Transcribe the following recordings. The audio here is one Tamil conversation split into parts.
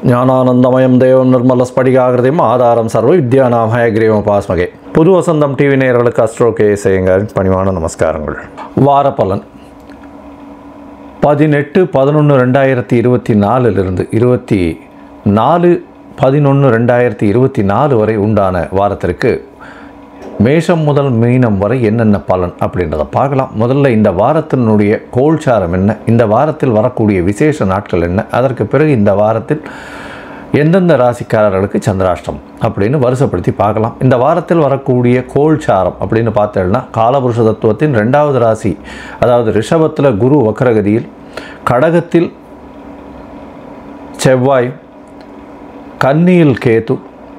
ஞானானந்தமயம் தேவம் நிர்மல ஸ்படிகாகிருதியும் ஆதாரம் சர்வ வித்யானாம் ஹயக்ரீவம் பாஸ்மகே புது வசந்தம் டிவி நேயர்களுக்கு அஸ்ட்ரோ கே செய்யுங்கள் பணிவான நமஸ்காரங்கள் வாரப்பலன் பதினெட்டு பதினொன்று ரெண்டாயிரத்தி இருபத்தி நாலுலேருந்து இருபத்தி நாலு பதினொன்று ரெண்டாயிரத்தி இருபத்தி நாலு வரை உண்டான வாரத்திற்கு மேஷம் முதல் மீனம் வரை என்னென்ன பலன் அப்படின்றத பார்க்கலாம் முதல்ல இந்த வாரத்தினுடைய கோல்சாரம் என்ன இந்த வாரத்தில் வரக்கூடிய விசேஷ நாட்கள் என்ன அதற்கு பிறகு இந்த வாரத்தில் எந்தெந்த ராசிக்காரர்களுக்கு சந்திராஷ்டம் அப்படின்னு வருஷப்படுத்தி பார்க்கலாம் இந்த வாரத்தில் வரக்கூடிய கோல்சாரம் அப்படின்னு பார்த்தோம்னா காலபுருஷ தத்துவத்தின் ரெண்டாவது ராசி அதாவது ரிஷபத்தில் குரு வக்ரகதியில் கடகத்தில் செவ்வாய் கன்னியில் கேது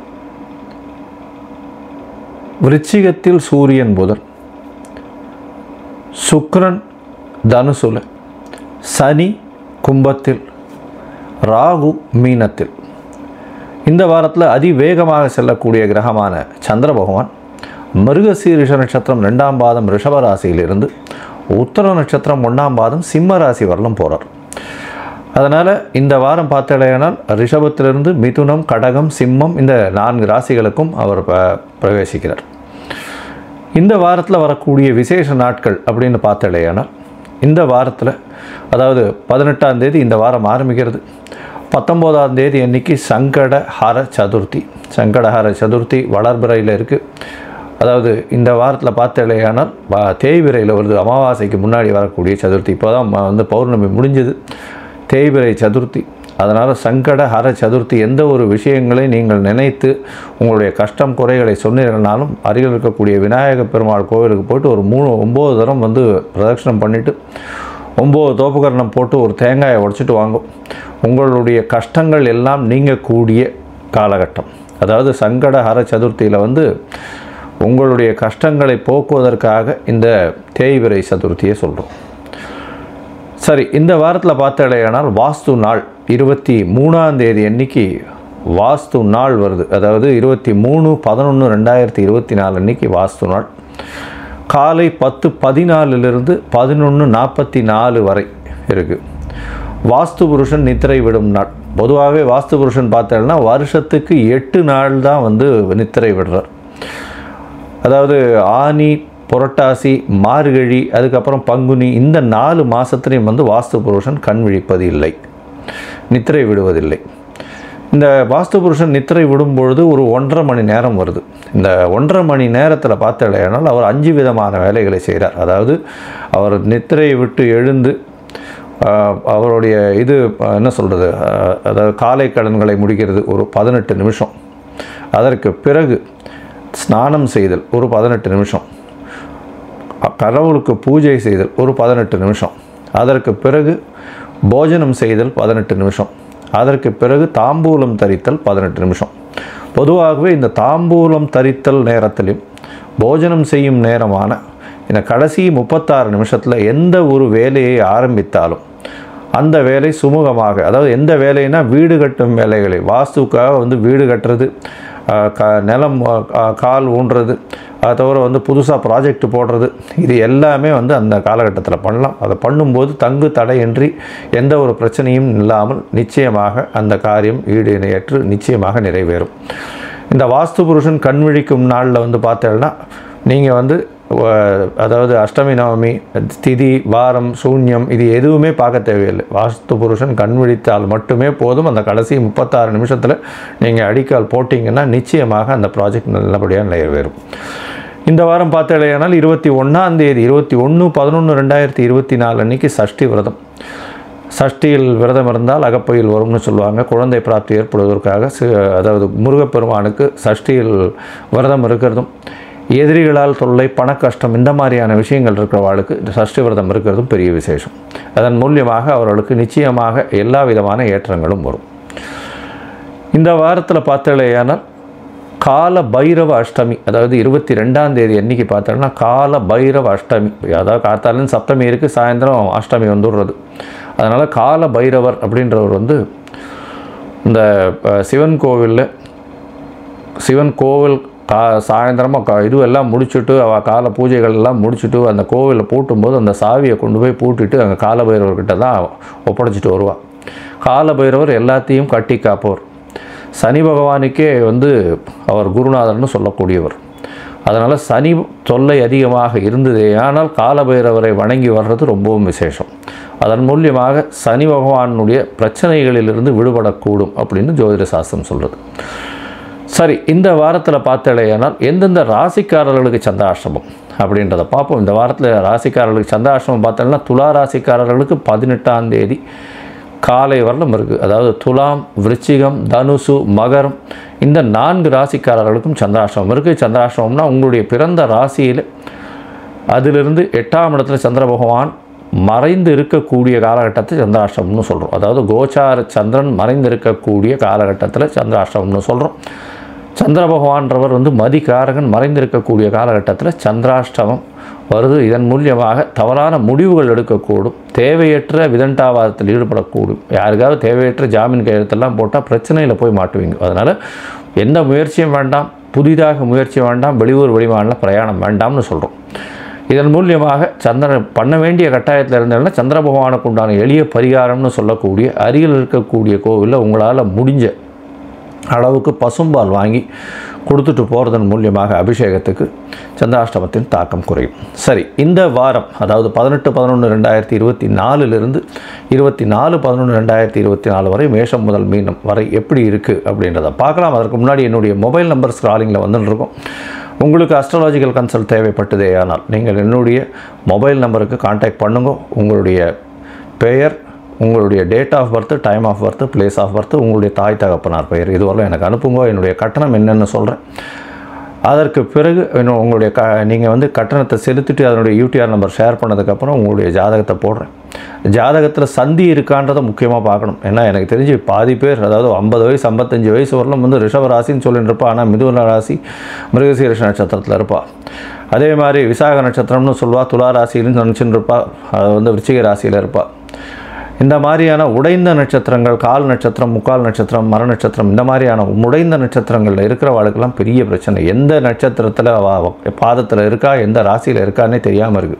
விருச்சிகத்தில் சூரியன் புதன் சுக்கிரன் தனுசுல சனி கும்பத்தில் ராகு மீனத்தில் இந்த வாரத்தில் அதிவேகமாக செல்லக்கூடிய கிரகமான சந்திர பகவான் மிருகசீரிஷ நட்சத்திரம் ரெண்டாம் பாதம் ரிஷப ராசியிலிருந்து உத்தர நட்சத்திரம் ஒன்றாம் பாதம் சிம்ம ராசி வரலும் போகிறார் அதனால் இந்த வாரம் பார்த்தடையானால் ரிஷபத்திலிருந்து மிதுனம் கடகம் சிம்மம் இந்த நான்கு ராசிகளுக்கும் அவர் ப- பிரவேசிக்கிறார் இந்த வாரத்தில் வரக்கூடிய விசேஷ நாட்கள் அப்படின்னு பார்த்தடையானால் இந்த வாரத்தில் அதாவது பதினெட்டாம் தேதி இந்த வாரம் ஆரம்பிக்கிறது பத்தொம்போதாம் தேதி அன்னைக்கு சங்கட ஹர சதுர்த்தி சங்கடஹர சதுர்த்தி வளர்பிறையில் இருக்குது அதாவது இந்த வாரத்தில் பார்த்தலையானால் தேய்பிரையில் வருது அமாவாசைக்கு முன்னாடி வரக்கூடிய சதுர்த்தி இப்போ தான் வந்து பௌர்ணமி முடிஞ்சது தேய்பிரை சதுர்த்தி அதனால் சங்கட ஹர சதுர்த்தி எந்த ஒரு விஷயங்களை நீங்கள் நினைத்து உங்களுடைய கஷ்டம் குறைகளை சொன்னீர்கள்னாலும் அருகில் இருக்கக்கூடிய விநாயக பெருமாள் கோவிலுக்கு போயிட்டு ஒரு மூணு ஒம்பது தரம் வந்து பிரதட்சணம் பண்ணிவிட்டு ஒம்பது தோப்புக்கரணம் போட்டு ஒரு தேங்காயை உடைச்சிட்டு வாங்கும் உங்களுடைய கஷ்டங்கள் எல்லாம் நீங்கக்கூடிய காலகட்டம் அதாவது சங்கட ஹர சதுர்த்தியில் வந்து உங்களுடைய கஷ்டங்களை போக்குவதற்காக இந்த தேய்விரை சதுர்த்தியை சொல்கிறோம் சரி இந்த வாரத்தில் பார்த்தடையானால் வாஸ்து நாள் இருபத்தி மூணாம் தேதி அன்னைக்கு வாஸ்து நாள் வருது அதாவது இருபத்தி மூணு பதினொன்று ரெண்டாயிரத்தி இருபத்தி நாலு அன்னைக்கு வாஸ்து நாள் காலை பத்து பதினாலிலிருந்து பதினொன்று நாற்பத்தி நாலு வரை இருக்குது வாஸ்து புருஷன் நித்திரை விடும் நாள் பொதுவாகவே வாஸ்து புருஷன் பார்த்தோம்னா வருஷத்துக்கு எட்டு நாள் தான் வந்து நித்திரை விடுறார் அதாவது ஆனி புரட்டாசி மார்கழி அதுக்கப்புறம் பங்குனி இந்த நாலு மாதத்துலேயும் வந்து வாஸ்து புருஷன் கண் விழிப்பது இல்லை நித்திரை விடுவதில்லை இந்த வாஸ்து புருஷன் நித்திரை விடும்பொழுது ஒரு ஒன்றரை மணி நேரம் வருது இந்த ஒன்றரை மணி நேரத்தில் பார்த்தடையானால் அவர் அஞ்சு விதமான வேலைகளை செய்கிறார் அதாவது அவர் நித்திரையை விட்டு எழுந்து ஆஹ், அவருடைய இது ஆஹ், என்ன சொல்கிறது அதாவது காலை கடன்களை முடிக்கிறது ஒரு பதினெட்டு நிமிஷம் அதற்கு பிறகு ஸ்நானம் செய்தல் ஒரு பதினெட்டு நிமிஷம் கடவுளுக்கு பூஜை செய்தல் ஒரு பதினெட்டு நிமிஷம் அதற்கு பிறகு போஜனம் செய்தல் பதினெட்டு நிமிஷம் அதற்கு பிறகு தாம்பூலம் தரித்தல் பதினெட்டு நிமிஷம் பொதுவாகவே இந்த தாம்பூலம் தரித்தல் நேரத்திலும் போஜனம் செய்யும் நேரமான இந்த கடைசி முப்பத்தாறு நிமிஷத்தில் எந்த ஒரு வேலையை ஆரம்பித்தாலும் அந்த வேலை சுமூகமாக அதாவது எந்த வேலைனா வீடு கட்டும் வேலைகளை வாஸ்துக்காக வந்து வீடு கட்டுறது ஆஹ் க நிலம் ஆஹ் கால் ஊன்றது அதை தவிர வந்து புதுசாக ப்ராஜெக்ட் போடுறது இது எல்லாமே வந்து அந்த காலகட்டத்தில் பண்ணலாம் அதை பண்ணும்போது தங்கு தடையின்றி எந்த ஒரு பிரச்சனையும் இல்லாமல் நிச்சயமாக அந்த காரியம் ஈடு இணையற்று நிச்சயமாக நிறைவேறும் இந்த வாஸ்து புருஷன் கண் விழிக்கும் நாளில் வந்து பார்த்தேன்னா நீங்கள் வந்து அஹ், அதாவது அஷ்டமி நவமி திதி வாரம் சூன்யம் இது எதுவுமே பார்க்க தேவையில்லை வாஸ்து புருஷன் கண் விழித்தால் மட்டுமே போதும் அந்த கடைசி முப்பத்தாறு நிமிஷத்தில் நீங்கள் அடிக்கால் போட்டிங்கன்னா நிச்சயமாக அந்த ப்ராஜெக்ட் நல்லபடியாக நிறைவேறும் இந்த வாரம் பார்த்தடையானால் இருபத்தி ஒன்றாம் தேதி இருபத்தி ஒன்று பதினொன்று ரெண்டாயிரத்தி இருபத்தி நாலு அன்னைக்கு சஷ்டி விரதம் சஷ்டியில் விரதம் இருந்தால் அகப்பையில் வரும்னு சொல்லுவாங்க குழந்தை பிராப்தி ஏற்படுவதற்காக சி- அதாவது முருகப்பெருமானுக்கு சஷ்டியில் விரதம் இருக்கிறதும் எதிரிகளால் தொல்லை பண கஷ்டம் இந்த மாதிரியான விஷயங்கள் இருக்கிறவாளுக்கு இந்த சஷ்டி விரதம் இருக்கிறதும் பெரிய விசேஷம் அதன் மூலியமாக அவர்களுக்கு நிச்சயமாக எல்லா விதமான ஏற்றங்களும் வரும் இந்த வாரத்தில் பார்த்தலையானால் கால பைரவ அஷ்டமி அதாவது இருபத்தி ரெண்டாம் தேதி அன்னைக்கு பார்த்தோம்னா கால பைரவ அஷ்டமி அதாவது காத்தாலேருந்து சப்தமி இருக்குது சாயந்தரம் அஷ்டமி வந்துடுறது அதனால் கால பைரவர் அப்படின்றவர் வந்து இந்த அஹ், சிவன் கோவிலில் சிவன் கோவில் கா சாயந்தரமாக கா இதுவெல்லாம் முடிச்சுட்டு அவ கால பூஜைகள் எல்லாம் முடிச்சுட்டு அந்த கோவிலில் பூட்டும்போது அந்த சாவியை கொண்டு போய் பூட்டிட்டு அங்கே காலபைரவர்கிட்ட தான் ஒப்படைச்சிட்டு வருவாள் காலபைரவர் எல்லாத்தையும் கட்டி காப்பவர் சனி பகவானுக்கே வந்து அவர் குருநாதர்னு சொல்லக்கூடியவர் அதனால் சனி தொல்லை அதிகமாக இருந்ததே ஆனால் காலபைரவரை வணங்கி வர்றது ரொம்பவும் விசேஷம் அதன் மூலியமாக சனி பகவானுடைய பிரச்சனைகளிலிருந்து விடுபடக்கூடும் அப்படின்னு ஜோதிட சாஸ்திரம் சொல்கிறது சரி இந்த வாரத்தில் பார்த்தலையானால் எந்தெந்த ராசிக்காரர்களுக்கு சந்திராஷ்டமம் அப்படின்றத பார்ப்போம் இந்த வாரத்தில் ராசிக்காரர்களுக்கு சந்திராஷ்டமம் பார்த்தோம்னா துலா ராசிக்காரர்களுக்கு பதினெட்டாம் தேதி காலை வரலும் இருக்குது அதாவது துலாம் விருச்சிகம் தனுசு மகரம் இந்த நான்கு ராசிக்காரர்களுக்கும் சந்திராஷ்டமம் இருக்குது சந்திராஷ்டமம்னா உங்களுடைய பிறந்த ராசியில் அதிலிருந்து எட்டாம் இடத்துல சந்திர பகவான் மறைந்து இருக்கக்கூடிய காலகட்டத்தை சந்திராஷ்டமம்னு சொல்கிறோம் அதாவது கோச்சார சந்திரன் மறைந்து இருக்கக்கூடிய காலகட்டத்தில் சந்திராஷ்டமம்னு சொல்கிறோம் சந்திர பகவான்றவர் வந்து மதிகாரகன் மறைந்திருக்கக்கூடிய காலகட்டத்தில் சந்திராஷ்டமம் வருது இதன் மூலியமாக தவறான முடிவுகள் எடுக்கக்கூடும் தேவையற்ற விதண்டாவாதத்தில் ஈடுபடக்கூடும் யாருக்காவது தேவையற்ற ஜாமீன் கையெழுத்தெல்லாம் போட்டால் பிரச்சனையில் போய் மாட்டுவீங்க அதனால் எந்த முயற்சியும் வேண்டாம் புதிதாக முயற்சி வேண்டாம் வெளியூர் வெளிமாநில பிரயாணம் வேண்டாம்னு சொல்கிறோம் இதன் மூலியமாக சந்திரன் பண்ண வேண்டிய கட்டாயத்தில் இருந்ததுன்னா சந்திர பகவானுக்கு உண்டான எளிய பரிகாரம்னு சொல்லக்கூடிய அருகில் இருக்கக்கூடிய கோவிலில் உங்களால் முடிஞ்ச அளவுக்கு பசும்பால் வாங்கி கொடுத்துட்டு போகிறதன் மூலியமாக அபிஷேகத்துக்கு சந்திராஷ்டமத்தின் தாக்கம் குறையும் சரி இந்த வாரம் அதாவது பதினெட்டு பதினொன்று ரெண்டாயிரத்தி இருபத்தி நாலுலேருந்து இருபத்தி நாலு பதினொன்று ரெண்டாயிரத்தி இருபத்தி நாலு வரை மேஷம் முதல் மீனம் வரை எப்படி இருக்குது அப்படின்றத பார்க்கலாம் அதற்கு முன்னாடி என்னுடைய மொபைல் நம்பர் ஸ்க்ராலிங்கில் வந்துட்டுருக்கோம் உங்களுக்கு அஸ்ட்ராலாஜிக்கல் கன்சல்ட் தேவைப்பட்டதே ஆனால் நீங்கள் என்னுடைய மொபைல் நம்பருக்கு காண்டாக்ட் பண்ணுங்க உங்களுடைய பெயர் உங்களுடைய date of birth time of birth place of birth உங்களுடைய தாய் தகப்பனார் பெயர் இதுவரை எனக்கு அனுப்புங்க என்னுடைய கட்டணம் என்னென்னு சொல்கிறேன் அதற்கு பிறகு இன்னும் உங்களுடைய க நீங்கள் வந்து கட்டணத்தை செலுத்திட்டு அதனுடைய யூடிஆர் நம்பர் ஷேர் பண்ணதுக்கப்புறம் உங்களுடைய ஜாதகத்தை போடுறேன் ஜாதகத்தில் சந்தி இருக்கான்றதை முக்கியமாக பார்க்கணும் ஏன்னா எனக்கு தெரிஞ்சு பாதி பேர் அதாவது ஐம்பது வயசு ஐம்பத்தஞ்சு வயசு வரலும் வந்து ரிஷப ராசின்னு சொல்லிட்டு இருப்பா ஆனால் மிதுன ராசி மிருகசீரிஷ நட்சத்திரத்தில் இருப்பா அதே மாதிரி விசாக நட்சத்திரம்னு சொல்லுவா துலா ராசின்னு நினச்சின்னு இருப்பா அது வந்து விருச்சிக ராசியில் இருப்பா இந்த மாதிரியான உடைந்த நட்சத்திரங்கள் கால் நட்சத்திரம் முக்கால் நட்சத்திரம் மர நட்சத்திரம் இந்த மாதிரியான உடைந்த நட்சத்திரங்களில் இருக்கிறவாளுக்கெல்லாம் பெரிய பிரச்சனை எந்த நட்சத்திரத்தில் பாதத்தில் இருக்கா எந்த ராசியில் இருக்கான்னே தெரியாமல் இருக்குது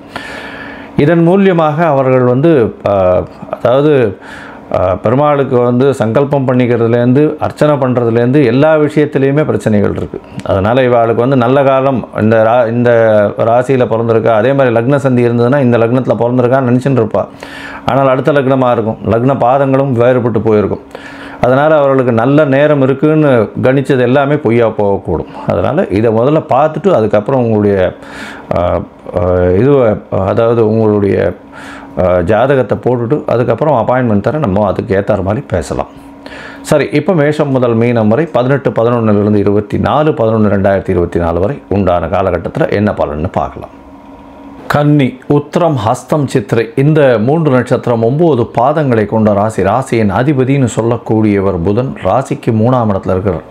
இதன் மூலியமாக அவர்கள் வந்து ஆஹ், அதாவது ஆஹ், பெருமாளுக்கு வந்து சங்கல்பம் பண்ணிக்கிறதுலேருந்து அர்ச்சனை பண்ணுறதுலேருந்து எல்லா விஷயத்துலேயுமே பிரச்சனைகள் இருக்குது அதனால் இவாளுக்கு வந்து நல்ல காலம் இந்த ரா இந்த ராசியில் பிறந்திருக்கா அதே மாதிரி லக்ன சந்தி இருந்ததுன்னா இந்த லக்னத்தில் பிறந்திருக்கான்னு நினச்சிட்டு இருப்பா ஆனால் அடுத்த லக்னமாக இருக்கும் லக்ன பாதங்களும் வேறுபட்டு போயிருக்கும் அதனால் அவர்களுக்கு நல்ல நேரம் இருக்குன்னு கணிச்சது எல்லாமே பொய்யா போகக்கூடும் அதனால் இதை முதல்ல பார்த்துட்டு அதுக்கப்புறம் உங்களுடைய ஆஹ், ஆஹ், இது அதாவது உங்களுடைய ஆஹ், ஜாதகத்தை போட்டுட்டு அதுக்கப்புறம் அப்பாயின்மெண்ட் தர நம்ம அதுக்கு ஏற்ற மாதிரி பேசலாம் சரி இப்போ மேஷம் முதல் மீனம் வரை பதினெட்டு பதினொன்றுலேருந்து இருபத்தி நாலு பதினொன்று ரெண்டாயிரத்தி இருபத்தி நாலு வரை உண்டான காலகட்டத்தில் என்ன பலன்னு பார்க்கலாம் கன்னி உத்திரம் ஹஸ்தம் சித்திரை இந்த மூன்று நட்சத்திரம் ஒம்பது பாதங்களை கொண்ட ராசி ராசியின் அதிபதின்னு சொல்லக்கூடியவர் புதன் ராசிக்கு மூணாம் இடத்துல இருக்கிறார்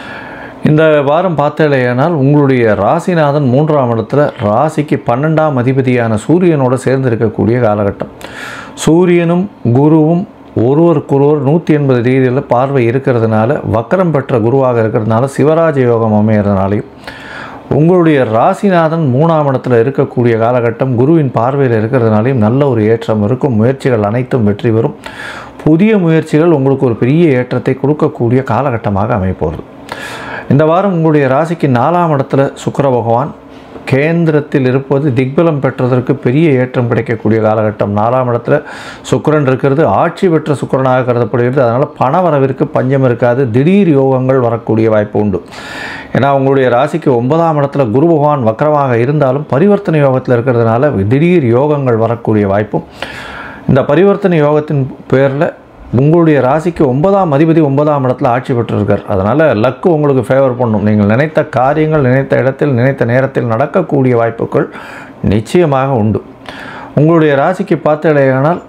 இந்த வாரம் பார்த்தலையானால் உங்களுடைய ராசிநாதன் மூன்றாம் இடத்துல ராசிக்கு பன்னெண்டாம் அதிபதியான சூரியனோடு சேர்ந்து இருக்கக்கூடிய காலகட்டம் சூரியனும் குருவும் ஒருவருக்கொருவர் நூற்றி எண்பது டிகிரியில் பார்வை இருக்கிறதுனால வக்கரம் பெற்ற குருவாக இருக்கிறதுனால சிவராஜ யோகம் அமைகிறதுனாலையும் உங்களுடைய ராசிநாதன் மூணாம் இடத்துல இருக்கக்கூடிய காலகட்டம் குருவின் பார்வையில் இருக்கிறதுனாலையும் நல்ல ஒரு ஏற்றம் இருக்கும் முயற்சிகள் அனைத்தும் வெற்றி பெறும் புதிய முயற்சிகள் உங்களுக்கு ஒரு பெரிய ஏற்றத்தை கொடுக்கக்கூடிய காலகட்டமாக அமைப்போகிறது இந்த வாரம் உங்களுடைய ராசிக்கு நாலாம் இடத்துல சுக்கிர பகவான் கேந்திரத்தில் இருப்பது திக்பலம் பெற்றதற்கு பெரிய ஏற்றம் கிடைக்கக்கூடிய காலகட்டம் நாலாம் இடத்துல சுக்கிரன் இருக்கிறது ஆட்சி பெற்ற சுக்கிரனாக கருதப்படுகிறது அதனால் பண வரவிற்கு பஞ்சம் இருக்காது திடீர் யோகங்கள் வரக்கூடிய வாய்ப்பு உண்டு ஏன்னா உங்களுடைய ராசிக்கு ஒன்பதாம் இடத்துல குரு பகவான் வக்கரமாக இருந்தாலும் பரிவர்த்தனை யோகத்தில் இருக்கிறதுனால திடீர் யோகங்கள் வரக்கூடிய வாய்ப்பும் இந்த பரிவர்த்தனை யோகத்தின் பேரில் உங்களுடைய ராசிக்கு ஒன்பதாம் அதிபதி ஒன்பதாம் இடத்துல ஆட்சி பெற்றிருக்கார் அதனால் லக்கு உங்களுக்கு ஃபேவர் பண்ணும் நீங்கள் நினைத்த காரியங்கள் நினைத்த இடத்தில் நினைத்த நேரத்தில் நடக்கக்கூடிய வாய்ப்புகள் நிச்சயமாக உண்டு உங்களுடைய ராசிக்கு பார்த்தடையானால்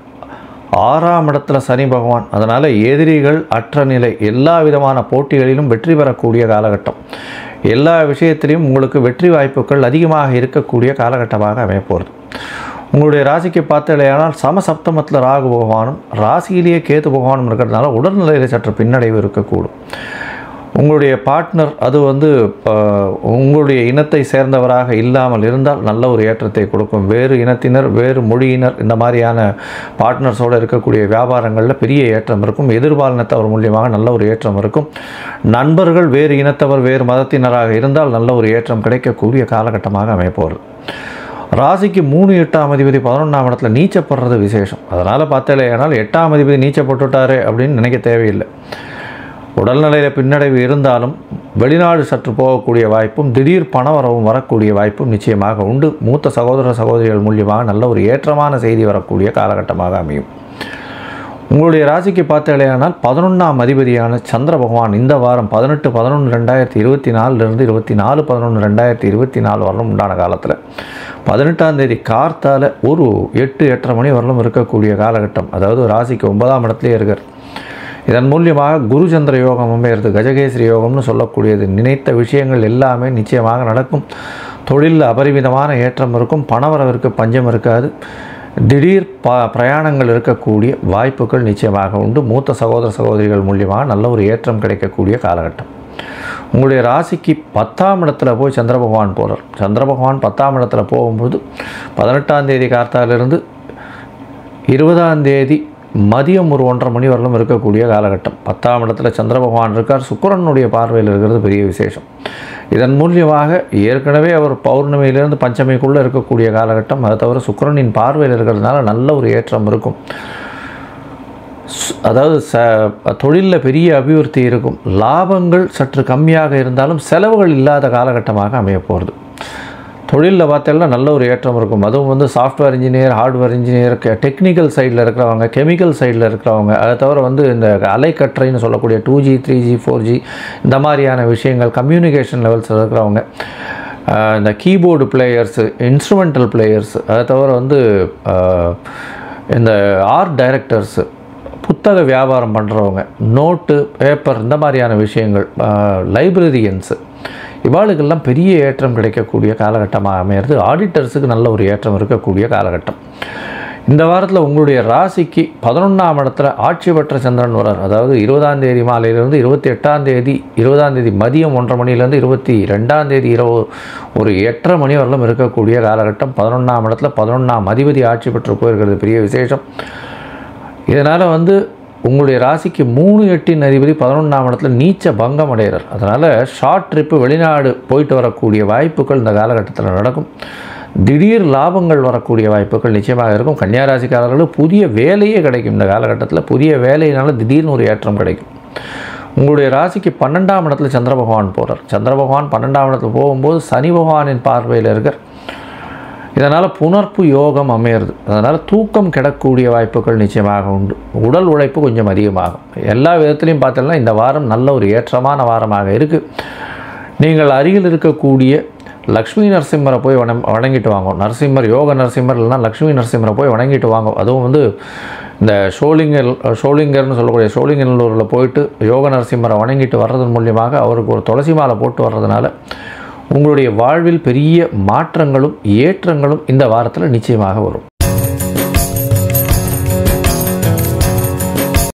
ஆறாம் இடத்துல சனி பகவான் அதனால் எதிரிகள் அற்ற நிலை எல்லா விதமான போட்டிகளிலும் வெற்றி பெறக்கூடிய காலகட்டம் எல்லா விஷயத்திலையும் உங்களுக்கு வெற்றி வாய்ப்புகள் அதிகமாக இருக்கக்கூடிய காலகட்டமாக அமையப்போகிறது உங்களுடைய ராசிக்கு பார்த்தலையானால் சமசப்தமத்தில் ராகு பகவானும் ராசியிலேயே கேது பகவானும் இருக்கிறதுனால உடல்நிலையில் சற்று பின்னடைவு இருக்கக்கூடும் உங்களுடைய பார்ட்னர் அது வந்து அஹ், உங்களுடைய இனத்தை சேர்ந்தவராக இல்லாமல் இருந்தால் நல்ல ஒரு ஏற்றத்தை கொடுக்கும் வேறு இனத்தினர் வேறு மொழியினர் இந்த மாதிரியான பார்ட்னர்ஸோடு இருக்கக்கூடிய வியாபாரங்களில் பெரிய ஏற்றம் இருக்கும் எதிர்பாலினத்தவர் மூலியமாக நல்ல ஒரு ஏற்றம் இருக்கும் நண்பர்கள் வேறு இனத்தவர் வேறு மதத்தினராக இருந்தால் நல்ல ஒரு ஏற்றம் கிடைக்கக்கூடிய காலகட்டமாக அமைப்போகிறது ராசிக்கு மூணு எட்டாம் அதிபதி பதினொன்றாம் இடத்துல நீச்சப்படுறது விசேஷம் அதனால் பார்த்தலையானால் எட்டாம் அதிபதி நீச்சப்பட்டுட்டாரு அப்படின்னு நினைக்க தேவையில்லை உடல்நிலையில் பின்னடைவு இருந்தாலும் வெளிநாடு சற்று போகக்கூடிய வாய்ப்பும் திடீர் பணவரவும் வரக்கூடிய வாய்ப்பும் நிச்சயமாக உண்டு மூத்த சகோதர சகோதரிகள் மூலியமாக நல்ல ஒரு ஏற்றமான செய்தி வரக்கூடிய காலகட்டமாக அமையும் உங்களுடைய ராசிக்கு பார்த்தீங்களேனால் பதினொன்றாம் அதிபதியான சந்திர பகவான் இந்த வாரம் பதினெட்டு பதினொன்று ரெண்டாயிரத்தி இருபத்தி நாலுலேருந்து இருபத்தி நாலு பதினொன்று ரெண்டாயிரத்தி இருபத்தி நாலு வரலும் உண்டான காலத்தில் பதினெட்டாம் தேதி கார்த்தால ஒரு எட்டு எட்டரை மணி வரலும் இருக்கக்கூடிய காலகட்டம் அதாவது ராசிக்கு ஒன்பதாம் இடத்துலேயே இருக்கார் இதன் மூலியமாக குருச்சந்திர யோகம் அமையிறது கஜகேசரி யோகம்னு சொல்லக்கூடியது நினைத்த விஷயங்கள் எல்லாமே நிச்சயமாக நடக்கும் தொழிலில் அபரிமிதமான ஏற்றம் இருக்கும் பணவரவிற்கு பஞ்சம் இருக்காது திடீர் ப பிரயாணங்கள் இருக்கக்கூடிய வாய்ப்புகள் நிச்சயமாக உண்டு மூத்த சகோதர சகோதரிகள் மூலியமாக நல்ல ஒரு ஏற்றம் கிடைக்கக்கூடிய காலகட்டம் உங்களுடைய ராசிக்கு பத்தாம் இடத்துல போய் சந்திர பகவான் போகிறார் சந்திர பகவான் பத்தாம் இடத்துல போகும்போது பதினெட்டாம் தேதி கார்த்தாலிருந்து இருபதாம் தேதி மதியம் ஒரு ஒன்றரை மணி வரலும் இருக்கக்கூடிய காலகட்டம் பத்தாம் இடத்துல சந்திர பகவான் இருக்கார் சுக்கிரனுடைய பார்வையில் இருக்கிறது பெரிய விசேஷம் இதன் மூலியமாக ஏற்கனவே அவர் பௌர்ணமியிலிருந்து பஞ்சமிக்குள்ளே இருக்கக்கூடிய காலகட்டம் அதை தவிர சுக்கிரனின் பார்வையில் இருக்கிறதுனால நல்ல ஒரு ஏற்றம் இருக்கும் ஸ்- அதாவது ச தொழிலில் பெரிய அபிவிருத்தி இருக்கும் லாபங்கள் சற்று கம்மியாக இருந்தாலும் செலவுகள் இல்லாத காலகட்டமாக அமைய போகிறது தொழிலில் பார்த்தீங்கன்னா நல்ல ஒரு ஏற்றம் இருக்கும் அதுவும் வந்து software engineer hardware engineer technical சைடில் இருக்கிறவங்க கெமிக்கல் சைடில் இருக்கிறவங்க அதை தவிர வந்து இந்த அலைக்கற்றைன்னு சொல்லக்கூடிய two G three G four G இந்த மாதிரியான விஷயங்கள் கம்யூனிகேஷன் லெவல்ஸில் இருக்கிறவங்க ஆஹ் இந்த கீபோர்டு பிளேயர்ஸு இன்ஸ்ட்ருமெண்டல் பிளேயர்ஸ் அதை தவிர வந்து ஆஹ் இந்த ஆர்ட் டைரக்டர்ஸு புத்தக வியாபாரம் பண்ணுறவங்க நோட்டு பேப்பர் இந்த மாதிரியான விஷயங்கள் லைப்ரரியன்ஸு இவாளுக்கெல்லாம் பெரிய ஏற்றம் கிடைக்கக்கூடிய காலகட்டமாக அமையிறது ஆடிட்டர்ஸுக்கு நல்ல ஒரு ஏற்றம் இருக்கக்கூடிய காலகட்டம் இந்த வாரத்தில் உங்களுடைய ராசிக்கு பதினொன்றாம் இடத்துல ஆட்சி பெற்ற சந்திரன் வரார் அதாவது இருபதாம் தேதி மாலையிலிருந்து இருபத்தி எட்டாம் தேதி இருபதாம் தேதி மதியம் ஒன்றரை மணிலேருந்து இருபத்தி ரெண்டாம் தேதி இரவு ஒரு எட்டரை மணி வரலும் இருக்கக்கூடிய காலகட்டம் பதினொன்றாம் இடத்துல பதினொன்றாம் அதிபதி ஆட்சி பெற்று போயிருக்கிறது பெரிய விசேஷம் இதனால் வந்து உங்களுடைய ராசிக்கு மூணு எட்டின் அதிபதி பதினொன்றாம் இடத்துல நீச்ச பங்கம் அடைகிறார் அதனால் ஷார்ட் ட்ரிப்பு வெளிநாடு போயிட்டு வரக்கூடிய வாய்ப்புகள் இந்த காலகட்டத்தில் நடக்கும் திடீர் லாபங்கள் வரக்கூடிய வாய்ப்புகள் நிச்சயமாக இருக்கும் கன்னியாராசிக்காரர்களுக்கு புதிய வேலையே கிடைக்கும் இந்த காலகட்டத்தில் புதிய வேலையினால திடீர்னு ஒரு ஏற்றம் கிடைக்கும் உங்களுடைய ராசிக்கு பன்னெண்டாம் இடத்துல சந்திர பகவான் போகிறார் சந்திர பகவான் பன்னெண்டாம் இடத்துல போகும்போது சனி பகவானின் பார்வையில் இருக்கார் இதனால் புணர்ப்பு யோகம் அமையிறது அதனால் தூக்கம் கிடக்கூடிய வாய்ப்புகள் நிச்சயமாக உண்டு உடல் உழைப்பு கொஞ்சம் அதிகமாகும் எல்லா விதத்துலையும் பார்த்தோம்னா இந்த வாரம் நல்ல ஒரு ஏற்றமான வாரமாக இருக்குது நீங்கள் அருகில் இருக்கக்கூடிய லக்ஷ்மி நரசிம்மரை போய் வணம் வணங்கிட்டு வாங்க நரசிம்மர் யோக நரசிம்மர் இல்லைனா லக்ஷ்மி நரசிம்மரை போய் வணங்கிட்டு வாங்க அதுவும் வந்து இந்த ஷோலிங்கர் ஷோலிங்கர்னு சொல்லக்கூடிய ஷோலிங்கநல்லூரில் போயிட்டு யோக நரசிம்மரை வணங்கிட்டு வர்றதன் மூலியமாக அவருக்கு ஒரு துளசி மாலை போட்டு வர்றதுனால உங்களுடைய வாழ்வில் பெரிய மாற்றங்களும் ஏற்றங்களும் இந்த வாரத்தில் நிச்சயமாக வரும்